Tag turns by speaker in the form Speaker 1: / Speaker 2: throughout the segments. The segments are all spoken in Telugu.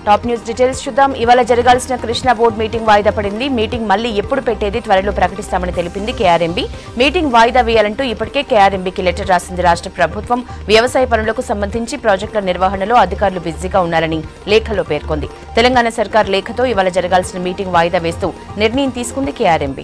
Speaker 1: టాప్ న్యూస్ డీటెయిల్స్ చూద్దాం ఇవాళ జరగాల్సిన కృష్ణా బోర్డు మీటింగ్ వాయిదా పడింది మీటింగ్ మళ్లీ ఎప్పుడు పెట్టేది త్వరలో ప్రకటిస్తామని తెలిపింది కేఆర్ఎంబీ మీటింగ్ వాయిదా వేయాలంటూ ఇప్పటికే కేఆర్ఎంబీకి లెటర్ రాసింది రాష్ట్ర ప్రభుత్వం వ్యవసాయ పనులకు సంబంధించి ప్రాజెక్టుల నిర్వహణలో అధికారులు బిజీగా ఉన్నారని లేఖలో పేర్కొంది తెలంగాణ సర్కార్ లేఖతో ఇవాళ జరగాల్సిన మీటింగ్ వాయిదా వేస్తూ నిర్ణయం తీసుకుంది కేఆర్ఎంబీ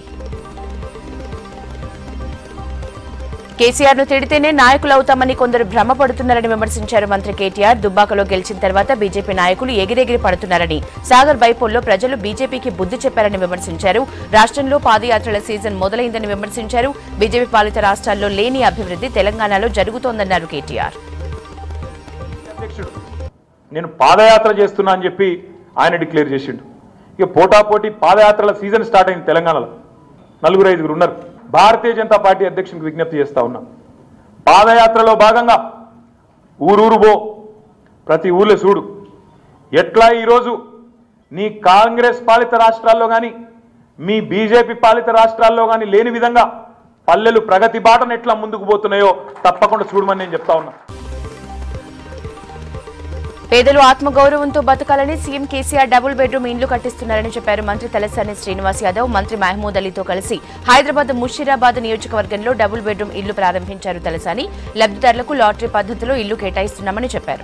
Speaker 1: కేసీఆర్ ను తిడితేనే నాయకులవుతామని కొందరు భ్రమపడుతున్నారని విమర్శించారు మంత్రి కేటీఆర్ దుబ్బాకలో గెలిచిన తర్వాత బీజేపీ నాయకులు ఎగిరెగిరి పడుతున్నారని సాగర్ బైపోల్లో ప్రజలు బీజేపీకి బుద్ధి చెప్పారని విమర్శించారు రాష్ట్రంలో పాదయాత్రల సీజన్ మొదలైందని విమర్శించారు బీజేపీ పాలిత రాష్ట్రాల్లో లేని అభివృద్ధి తెలంగాణలో జరుగుతోందన్నారు కేటీఆర్
Speaker 2: అధ్యక్షుడు నేను పాదయాత్ర చేస్తున్నా అని చెప్పి ఆయన డిక్లేర్ చేసిండు ఇక పోటాపోటీ పాదయాత్రల సీజన్ స్టార్ట్ అయింది తెలంగాణలో నలుగురు ఐదుగురు ఉన్నారు భారతీయ జనతా పార్టీ అధ్యక్షునికి విజ్ఞప్తి చేస్తా ఉన్నా పాదయాత్రలో భాగంగా ఊరూరు పో ప్రతి ఊళ్ళో చూడు ఎట్లా ఈరోజు నీ కాంగ్రెస్ పాలిత రాష్ట్రాల్లో కానీ మీ బీజేపీ పాలిత రాష్ట్రాల్లో కానీ లేని విధంగా పల్లెలు ప్రగతి బాటను ఎట్లా ముందుకు పోతున్నాయో తప్పకుండా చూడమని నేను చెప్తా ఉన్నా
Speaker 1: పేదలు ఆత్మగౌరవంతో బతకాలని సీఎం కేసీఆర్ డబుల్ బెడ్రూమ్ ఇండ్లు కట్టిస్తున్నారని చెప్పారు మంత్రి తలసాని శ్రీనివాస్ యాదవ్ మంత్రి మహమూద్ అలీతో కలిసి హైదరాబాద్ ముషీరాబాద్ నియోజకవర్గంలో డబుల్ బెడ్రూమ్ ఇల్లు ప్రారంభించారు తలసాని లబ్ధిదారులకు లాటరీ పద్ధతిలో ఇల్లు కేటాయిస్తున్నామని చెప్పారు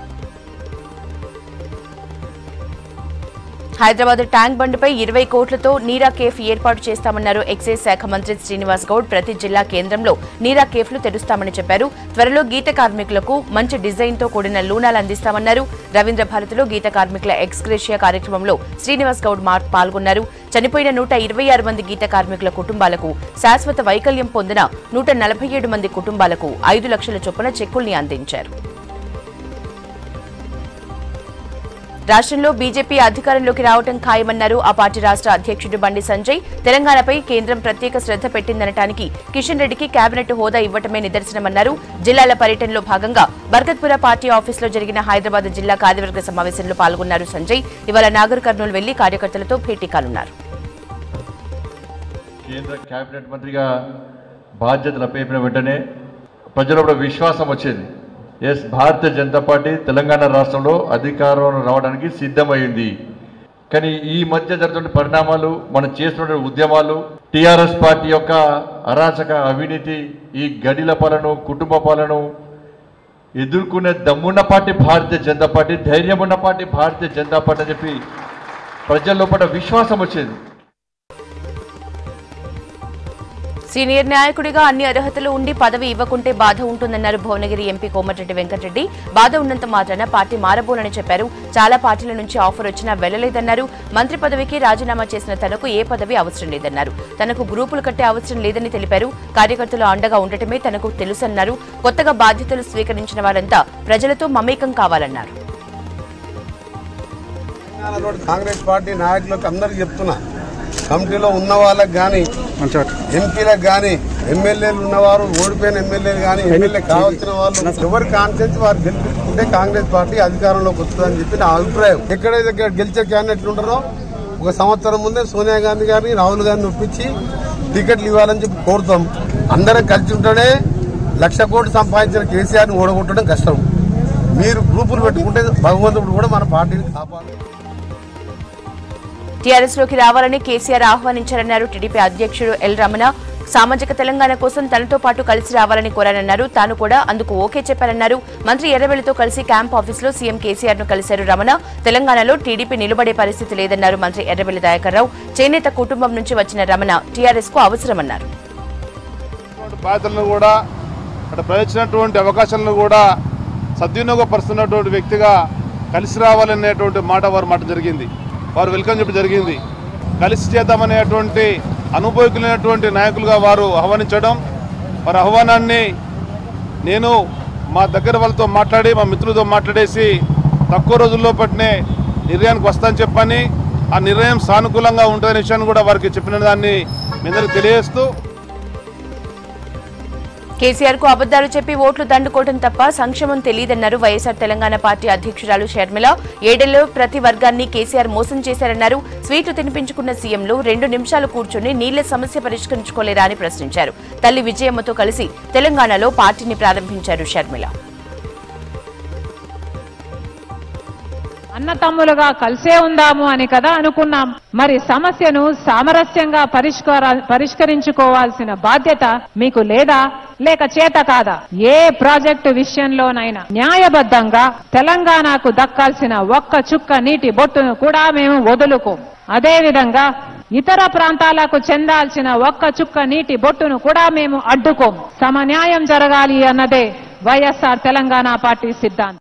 Speaker 1: హైదరాబాద్ ట్యాంక్ బండ్పై ఇరవై కోట్లతో నీరా కేఫ్ ఏర్పాటు చేస్తామన్నారు ఎక్సైజ్ శాఖ మంత్రి శ్రీనివాస్ గౌడ్ ప్రతి జిల్లా కేంద్రంలో నీరా కేఫ్లు తెరుస్తామని చెప్పారు త్వరలో గీత కార్మికులకు మంచి డిజైన్ తో కూడిన లూనాలు అందిస్తామన్నారు రవీంద్ర భారతిలో గీత కార్మికుల ఎక్స్గ్రేషియా కార్యక్రమంలో శ్రీనివాస్ గౌడ్ మార్ పాల్గొన్నారు చనిపోయిన నూట ఇరవై ఆరు మంది గీత కార్మికుల కుటుంబాలకు శాశ్వత వైకల్యం పొందిన నూట నలభై ఏడు మంది కుటుంబాలకు ఐదు లక్షల చొప్పున చెక్కుల్ని అందించారు రాష్ట్రంలో బీజేపీ అధికారంలోకి రావటం ఖాయమన్నారు ఆ పార్టీ రాష్ట్ర అధ్యక్షుడు బండి సంజయ్ తెలంగాణపై కేంద్రం ప్రత్యేక శ్రద్ధ పెట్టిందనటానికి కిషన్ రెడ్డికి కేబినెట్ హోదా ఇవ్వటమే నిదర్శనమన్నారు జిల్లాల పర్యటనలో భాగంగా బర్కత్పుర పార్టీ ఆఫీసులో జరిగిన హైదరాబాద్ జిల్లా కార్యవర్గ సమావేశంలో పాల్గొన్నారు సంజయ్ ఇవాళ నాగర్ కర్నూలు వెళ్లి కార్యకర్తలతో భేటీ కానున్నారు
Speaker 3: కేంద్ర కేబినెట్ మంత్రిగా బాధ్యతలు అప్పయిన వెంటనే ప్రజల్లో కూడా విశ్వాసం వచ్చేది ఎస్ భారతీయ జనతా పార్టీ తెలంగాణ రాష్ట్రంలో అధికారంలో రావడానికి సిద్ధమైంది కానీ ఈ మధ్య జరుగుతున్న పరిణామాలు మనం చేస్తున్న ఉద్యమాలు టీఆర్ఎస్ పార్టీ యొక్క అరాచక అవినీతి ఈ గడిల పాలన కుటుంబ పాలన ఎదుర్కొనే దమ్మున్న పార్టీ భారతీయ జనతా పార్టీ ధైర్యం ఉన్న పార్టీ భారతీయ జనతా పార్టీ అని చెప్పి ప్రజల లోపల విశ్వాసం వచ్చేది
Speaker 1: సీనియర్ న్యాయకుడిగా అన్ని అర్హతలు ఉండి పదవి ఇవ్వకుంటే బాధ ఉంటుందన్నారు భువనగిరి ఎంపీ కోమటిరెడ్డి వెంకటరెడ్డి బాధ ఉన్నంత మాత్రాన పార్టీ మారబోనని చెప్పారు చాలా పార్టీల నుంచి ఆఫర్ వచ్చినా వెళ్లలేదన్నారు మంత్రి పదవికి రాజీనామా చేసిన తనకు ఏ పదవి అవసరం లేదన్నారు తనకు గ్రూపులు కట్టే అవసరం లేదని తెలిపారు కార్యకర్తలు అండగా ఉండటమే తనకు తెలుసన్నారు కొత్తగా బాధ్యతలు స్వీకరించిన వారంతా ప్రజలతో మమేకం కావాలన్నారు
Speaker 4: తెలంగాణలో కాంగ్రెస్ పార్టీ నాయకులకు అందరికి చెప్తున్నా కమిటీలో ఉన్న వాళ్ళకి కానీ ఎంపీలకు కానీ ఎమ్మెల్యేలు ఉన్నవారు ఓడిపోయిన ఎమ్మెల్యేలు కానీ ఎమ్మెల్యే కావాల్సిన వాళ్ళు ఎవరి కాన్సెన్స్ వారు గెలిపించుకుంటే కాంగ్రెస్ పార్టీ అధికారంలోకి వస్తుందని చెప్పి నా అభిప్రాయం ఎక్కడైతే ఇక్కడ గెలిచే క్యాండిడేట్లు ఉంటారో ఒక సంవత్సరం ముందే సోనియా గాంధీ గారిని రాహుల్ గాంధీని ఒప్పించి టికెట్లు ఇవ్వాలని చెప్పి కోరుతాం అందరం కలిసి ఉంటేనే లక్ష కోట్లు సంపాదించిన కేసీఆర్ని ఓడగొట్టడం కష్టం మీరు గ్రూపులు పెట్టుకుంటే భగవంతుడు కూడా మన పార్టీని కాపాడు
Speaker 1: టీఆర్ఎస్ లోకి రావాలని కేసీఆర్ ఆహ్వానించారన్నారు టీడీపీ అధ్యక్షుడు ఎల్ రమణ సామాజిక తెలంగాణ కోసం తనతో పాటు కలిసి రావాలని కోరానన్నారు తాను కూడా అందుకు ఓకే చెప్పారన్నారు మంత్రి ఎర్రవెల్లితో కలిసి క్యాంప్ ఆఫీసులో సీఎం కేసీఆర్ ను కలిశారు రమణ తెలంగాణలో టీడీపీ నిలబడే పరిస్థితి లేదన్నారు మంత్రి ఎర్రవెల్లి దయాకర్ రావు చేనేత కుటుంబం నుంచి వచ్చిన రమణ టీఆర్ఎస్ కు అవసరమన్నారు
Speaker 5: ఉన్నటువంటి బాధ్యతలను కూడా అక్కడ ప్రయత్నించినటువంటి అవకాశాలను కూడా సద్వినియోగపరుస్తున్నటువంటి వ్యక్తిగా కలిసి రావాలనేటువంటి మాట వారు మాట జరిగింది వారు వెల్కమ్ చెప్పడం జరిగింది కలిసి చేద్దామనేటువంటి అనుభవకులైనటువంటి నాయకులుగా వారు ఆహ్వానించడం వారి ఆహ్వానాన్ని నేను మా దగ్గర వాళ్ళతో మాట్లాడి మా మిత్రులతో మాట్లాడేసి తక్కువ రోజుల్లో పట్టినే నిర్ణయానికి వస్తానని చెప్పని ఆ నిర్ణయం సానుకూలంగా ఉంటుందనే విషయాన్ని కూడా వారికి చెప్పిన దాన్ని మీ అందరికీ తెలియజేస్తూ
Speaker 1: కేసీఆర్ కు అబద్దాలు చెప్పి ఓట్లు దండుకోవడం తప్ప సంక్షేమం తెలియదన్నారు వైఎస్ఆర్ తెలంగాణ పార్టీ అధ్యక్షురాలు షర్మిల ఏడేళ్లలో ప్రతి వర్గాన్ని కేసీఆర్ మోసం చేశారన్నారు స్వీట్లు తినిపించుకున్న సీఎంలు రెండు నిమిషాలు కూర్చుని నీళ్ల సమస్య పరిష్కరించుకోలేరా అని ప్రశ్నించారు తల్లి విజయమ్మతో కలిసి తెలంగాణలో పార్టీని ప్రారంభించారు షర్మిల
Speaker 6: అన్నతమ్ములుగా కలిసే ఉందాము అని కదా అనుకున్నాం మరి సమస్యను సామరస్యంగా పరిష్కార పరిష్కరించుకోవాల్సిన బాధ్యత మీకు లేదా లేక చేత కాదా ఏ ప్రాజెక్టు విషయంలోనైనా న్యాయబద్ధంగా తెలంగాణకు దక్కాల్సిన ఒక్క చుక్క నీటి బొట్టును కూడా మేము వదులుకోం అదేవిధంగా ఇతర ప్రాంతాలకు చెందాల్సిన ఒక్క చుక్క నీటి బొట్టును కూడా మేము అడ్డుకోం సమన్యాయం జరగాలి అన్నదే వైఎస్ఆర్ తెలంగాణ పార్టీ సిద్ధాంతం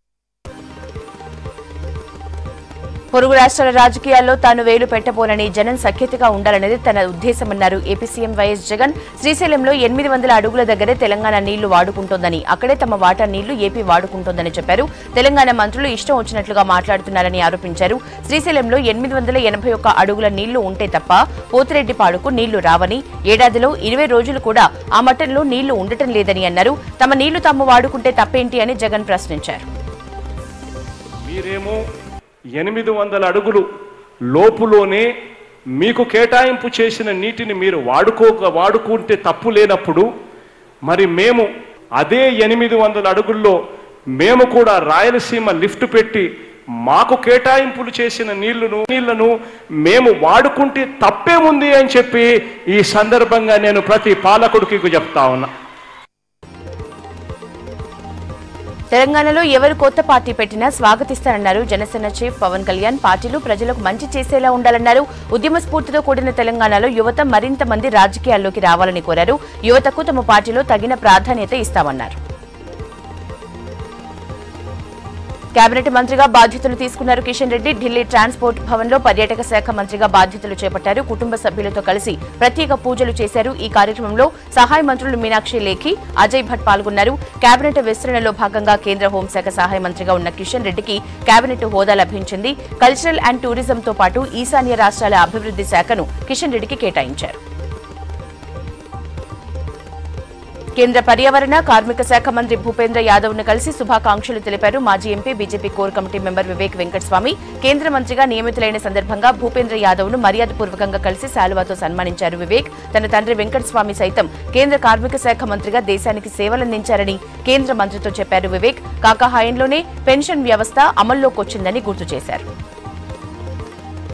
Speaker 1: పొరుగు రాష్ట్రాల రాజకీయాల్లో తాను వేలు పెట్టబోనని జనం సఖ్యతగా ఉండాలనేది తన ఉద్దేశమన్నారు ఏపీ సీఎం వైఎస్ జగన్ శ్రీశైలంలో ఎనిమిది వందల అడుగుల దగ్గరే తెలంగాణ నీళ్లు వాడుకుంటోందని అక్కడే తమ వాటా నీళ్లు ఏపీ వాడుకుంటోందని చెప్పారు తెలంగాణ మంత్రులు ఇష్టం వచ్చినట్లుగా మాట్లాడుతున్నారని ఆరోపించారు శ్రీశైలంలో ఎనిమిది వందల ఎనభై ఒక్క అడుగుల నీళ్లు ఉంటే తప్ప పోతిరెడ్డిపాడుకు నీళ్లు రావని ఏడాదిలో ఇరవై రోజులు కూడా ఆ మట్టంలో నీళ్లు ఉండటం లేదని అన్నారు తమ నీళ్లు తాము వాడుకుంటే తప్పేంటి అని జగన్ ప్రశ్నించారు
Speaker 7: మీరేమో ఎనిమిది వందల అడుగులు లోపులోనే మీకు కేటాయింపు చేసిన నీటిని మీరు వాడుకోక వాడుకుంటే తప్పు లేనప్పుడు మరి మేము అదే ఎనిమిది వందల అడుగుల్లో మేము కూడా రాయలసీమ లిఫ్ట్ పెట్టి మాకు కేటాయింపులు చేసిన నీళ్లను నీళ్లను మేము వాడుకుంటే తప్పేముంది అని చెప్పి ఈ సందర్భంగా నేను ప్రతి పాలకుడికి చెప్తా ఉన్నా
Speaker 1: తెలంగాణలో ఎవరు కొత్త పార్టీ పెట్టినా స్వాగతిస్తారన్నారు జనసేన చీఫ్ పవన్ కళ్యాణ్ పార్టీలు ప్రజలకు మంచి చేసేలా ఉండాలన్నారు ఉద్యమ స్ఫూర్తితో కూడిన తెలంగాణలో యువత మరింత మంది రాజకీయాల్లోకి రావాలని కోరారు యువతకు తమ పార్టీలో తగిన ప్రాధాన్యత ఇస్తామన్నారు కేబినెట్ మంత్రిగా బాధ్యతలు తీసుకున్నారు కిషన్ రెడ్డి ఢిల్లీ ట్రాన్స్పోర్ట్ భవన్ లో పర్యాటక శాఖ మంత్రిగా బాధ్యతలు చేపట్టారు కుటుంబ సభ్యులతో కలిసి ప్రత్యేక పూజలు చేశారు ఈ కార్యక్రమంలో సహాయ మంత్రులు మీనాక్షి లేఖి అజయ్ భట్ పాల్గొన్నారు కేబినెట్ విస్తరణలో భాగంగా కేంద్ర హోంశాఖ సహాయ మంత్రిగా ఉన్న కిషన్ రెడ్డికి కేబినెట్ హోదా లభించింది కల్చరల్ అండ్ టూరిజంతో పాటు ఈశాన్య రాష్ట్రాల అభివృద్ధి శాఖను కిషన్ రెడ్డికి కేటాయించారు కేంద్ర పర్యావరణ కార్మిక శాఖ మంత్రి భూపేంద్ర యాదవ్ ను కలిసి శుభాకాంక్షలు తెలిపారు మాజీ MP BJP core committee member Vivek Venkataswamy కేంద్ర మంత్రిగా నియమితులైన సందర్భంగా భూపేంద్ర యాదవ్ ను మర్యాదపూర్వకంగా కలిసి శాలువాతో సన్మానించారు వివేక్ తన తండ్రి వెంకటస్వామి సైతం కేంద్ర కార్మిక శాఖ మంత్రిగా దేశానికి సేవలందించారని కేంద్ర మంత్రితో చెప్పారు వివేక్ కాకా హాయంలోనే పెన్షన్ వ్యవస్థ అమల్లోకి వచ్చిందని గుర్తు చేశారు